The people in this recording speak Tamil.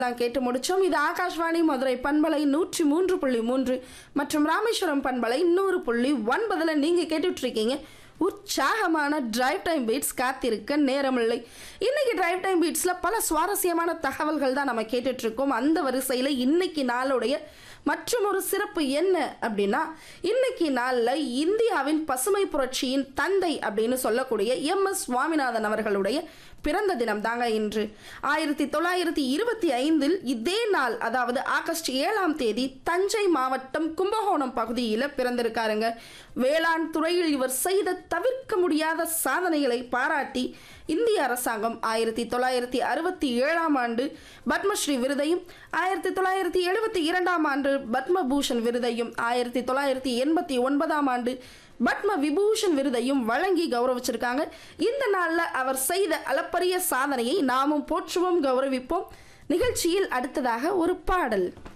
தான் கேட்டு முடிச்சோம் இது ஆகாஷ்வாணி மதுரை பண்பலை நூற்றி மூன்று புள்ளி மூன்று மற்றும் ராமேஸ்வரம் பண்பலை நூறு புள்ளி ஒன்பதுல நீங்க கேட்டுட்டு இருக்கீங்க உற்சாகமான டிரைவ் டைம் பீட்ஸ் காத்திருக்க நேரமில்லை இன்னைக்கு டிரைவ் டைம் பீட்ஸ்ல பல சுவாரஸ்யமான தகவல்கள் தான் நம்ம கேட்டுட்டு இருக்கோம் அந்த வரிசையில இன்னைக்கு நாளுடைய மற்றும் ஒரு சிறப்பு என்ன அப்படின்னா இன்னைக்கு நாளில் இந்தியாவின் பசுமை புரட்சியின் தந்தை அப்படின்னு சொல்லக்கூடிய எம் எஸ் சுவாமிநாதன் அவர்களுடைய பிறந்த தினம் தாங்க இன்று ஆயிரத்தி தொள்ளாயிரத்தி இருபத்தி ஐந்தில் இதே நாள் அதாவது ஆகஸ்ட் ஏழாம் தேதி தஞ்சை மாவட்டம் கும்பகோணம் பகுதியில் பிறந்திருக்காருங்க வேளாண் துறையில் இவர் செய்த தவிர்க்க முடியாத சாதனைகளை பாராட்டி இந்திய அரசாங்கம் ஆயிரத்தி தொள்ளாயிரத்தி அறுபத்தி ஏழாம் ஆண்டு பத்மஸ்ரீ விருதையும் ஆயிரத்தி தொள்ளாயிரத்தி எழுபத்தி இரண்டாம் ஆண்டு பத்மபூஷன் விருதையும் ஆயிரத்தி தொள்ளாயிரத்தி எண்பத்தி ஒன்பதாம் ஆண்டு பத்ம விபூஷன் விருதையும் வழங்கி கௌரவிச்சிருக்காங்க இந்த நாளில் அவர் செய்த அளப்பரிய சாதனையை நாமும் போற்றுவோம் கௌரவிப்போம் நிகழ்ச்சியில் அடுத்ததாக ஒரு பாடல்